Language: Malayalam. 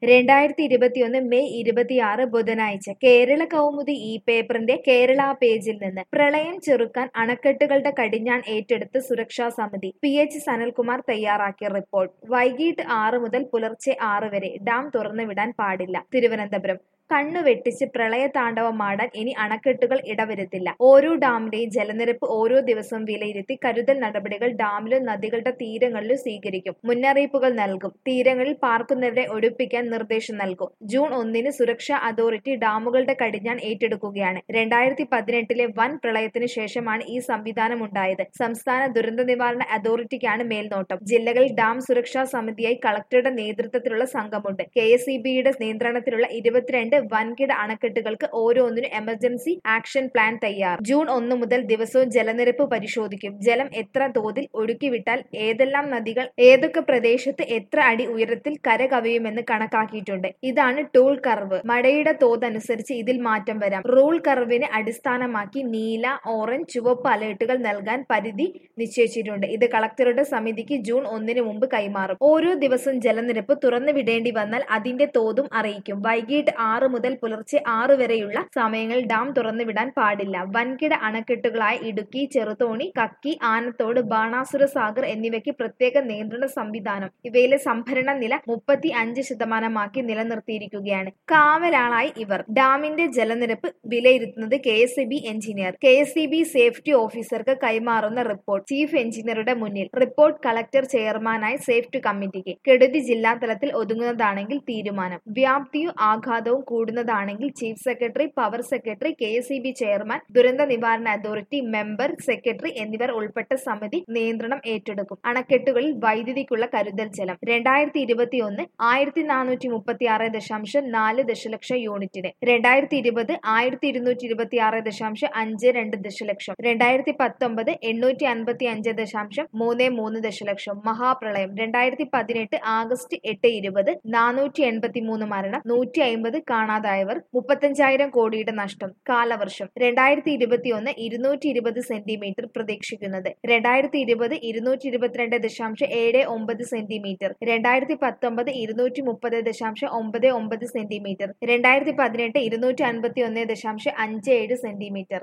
രണ്ടായിരത്തി ഇരുപത്തിയൊന്ന് മെയ് ഇരുപത്തിയാറ് ബുധനാഴ്ച കേരള കൗമുദി ഈ പേപ്പറിന്റെ കേരള പേജിൽ നിന്ന് പ്രളയം ചെറുക്കാൻ അണക്കെട്ടുകളുടെ കടിഞ്ഞാൺ ഏറ്റെടുത്ത് സുരക്ഷാ സമിതി പി എച്ച് സനൽകുമാർ തയ്യാറാക്കിയ റിപ്പോർട്ട് വൈകിട്ട് ആറ് മുതൽ പുലർച്ചെ ആറ് വരെ ഡാം തുറന്നുവിടാൻ പാടില്ല തിരുവനന്തപുരം കണ്ണു വെട്ടിച്ച് പ്രളയതാണ്ഡവമാടാൻ ഇനി അണക്കെട്ടുകൾ ഇടവരുത്തില്ല ഓരോ ഡാമിന്റെയും ജലനിരപ്പ് ഓരോ ദിവസവും വിലയിരുത്തി കരുതൽ നടപടികൾ ഡാമിലും നദികളുടെ തീരങ്ങളിലും സ്വീകരിക്കും മുന്നറിയിപ്പുകൾ നൽകും തീരങ്ങളിൽ പാർക്കുന്നവരെ ഒഴിപ്പിക്കാൻ നിർദ്ദേശം നൽകും ജൂൺ ഒന്നിന് സുരക്ഷാ അതോറിറ്റി ഡാമുകളുടെ കടിഞ്ഞാൺ ഏറ്റെടുക്കുകയാണ് രണ്ടായിരത്തി പതിനെട്ടിലെ വൻ പ്രളയത്തിന് ശേഷമാണ് ഈ സംവിധാനം ഉണ്ടായത് സംസ്ഥാന ദുരന്ത നിവാരണ അതോറിറ്റിക്കാണ് മേൽനോട്ടം ജില്ലകളിൽ ഡാം സുരക്ഷാ സമിതിയായി കളക്ടറുടെ നേതൃത്വത്തിലുള്ള സംഘമുണ്ട് കെ എസ് ഇ ബിയുടെ നിയന്ത്രണത്തിലുള്ള ഇരുപത്തിരണ്ട് വൻകിട അണക്കെട്ടുകൾക്ക് ഓരോന്നിനും എമർജൻസി ആക്ഷൻ പ്ലാൻ തയ്യാർ ജൂൺ ഒന്ന് മുതൽ ദിവസവും ജലനിരപ്പ് പരിശോധിക്കും ജലം എത്ര തോതിൽ ഒഴുക്കിവിട്ടാൽ ഏതെല്ലാം നദികൾ ഏതൊക്കെ പ്രദേശത്ത് എത്ര അടി ഉയരത്തിൽ കര കവിയുമെന്ന് കണക്കാക്കിയിട്ടുണ്ട് ഇതാണ് ടൂൾ കർവ് മഴയുടെ തോതനുസരിച്ച് ഇതിൽ മാറ്റം വരാം റൂൾ കർവിനെ അടിസ്ഥാനമാക്കി നീല ഓറഞ്ച് ചുവപ്പ് അലേർട്ടുകൾ നൽകാൻ പരിധി നിശ്ചയിച്ചിട്ടുണ്ട് ഇത് കളക്ടറുടെ സമിതിക്ക് ജൂൺ ഒന്നിന് മുമ്പ് കൈമാറും ഓരോ ദിവസവും ജലനിരപ്പ് തുറന്നു വിടേണ്ടി വന്നാൽ അതിന്റെ തോതും അറിയിക്കും വൈകിട്ട് ആറ് മുതൽ പുലർച്ചെ ആറ് വരെയുള്ള സമയങ്ങളിൽ ഡാം തുറന്നുവിടാൻ പാടില്ല വൻകിട അണക്കെട്ടുകളായ ഇടുക്കി ചെറുതോണി കക്കി ആനത്തോട് ബാണാസുര സാഗർ എന്നിവയ്ക്ക് പ്രത്യേക നിയന്ത്രണ സംവിധാനം ഇവയിലെ സംഭരണ നില മുപ്പത്തി അഞ്ച് ശതമാനമാക്കി നിലനിർത്തിയിരിക്കുകയാണ് കാവലാളായി ഇവർ ഡാമിന്റെ ജലനിരപ്പ് വിലയിരുത്തുന്നത് K S E B engineer K S E B safety ഓഫീസർക്ക് കൈമാറുന്ന റിപ്പോർട്ട് ചീഫ് എഞ്ചിനീയറുടെ മുന്നിൽ റിപ്പോർട്ട് കളക്ടർ ചെയർമാനായ സേഫ്റ്റി കമ്മിറ്റിക്ക് കെടുതി ജില്ലാ തലത്തിൽ ഒതുങ്ങുന്നതാണെങ്കിൽ തീരുമാനം വ്യാപ്തിയും ആഘാതവും കൂടുന്നതാണെങ്കിൽ chief secretary power secretary K S E B chairman ദുരന്ത നിവാരണ അതോറിറ്റി മെമ്പർ സെക്രട്ടറി എന്നിവർ ഉൾപ്പെട്ട സമിതി നിയന്ത്രണം ഏറ്റെടുക്കും അണക്കെട്ടുകളിൽ വൈദ്യുതിക്കുള്ള കരുതൽ ജലം രണ്ടായിരത്തി ഇരുപത്തി ഒന്ന് ആയിരത്തി നാനൂറ്റി മുപ്പത്തി ആറ് ദശാംശം നാല് ദശലക്ഷം യൂണിറ്റിന് രണ്ടായിരത്തി ഇരുപത് ആയിരത്തി ഇരുന്നൂറ്റി ഇരുപത്തി ആറ് ദശാംശം അഞ്ച് രണ്ട് ദശലക്ഷം രണ്ടായിരത്തി പത്തൊമ്പത് എണ്ണൂറ്റി അൻപത്തി അഞ്ച് ദശാംശം മൂന്ന് മൂന്ന് ദശലക്ഷം മഹാപ്രളയം രണ്ടായിരത്തി പതിനെട്ട് ആഗസ്റ്റ് എട്ട് ഇരുപത് നാനൂറ്റി എൺപത്തി മൂന്ന് മരണം നൂറ്റി അമ്പത് കാണാതായവർ മുപ്പത്തഞ്ചായിരം കോടിയുടെ നഷ്ടം കാലവർഷം രണ്ടായിരത്തി ഇരുപത്തിയൊന്ന് ഇരുന്നൂറ്റി ഇരുപത് സെന്റിമീറ്റർ പ്രതീക്ഷിക്കുന്നത് രണ്ടായിരത്തി ഇരുപത് ഇരുന്നൂറ്റി ഇരുപത്തിരണ്ട് ദശാംശം ഏഴ് ഒമ്പത് സെന്റിമീറ്റർ രണ്ടായിരത്തി പത്തൊമ്പത് ഇരുന്നൂറ്റി മുപ്പത് ദശാംശം ഒമ്പത് ഒമ്പത് സെന്റിമീറ്റർ രണ്ടായിരത്തി പതിനെട്ട് ഇരുന്നൂറ്റി അൻപത്തി ഒന്ന് ദശാംശം അഞ്ച് ഏഴ് സെന്റിമീറ്റർ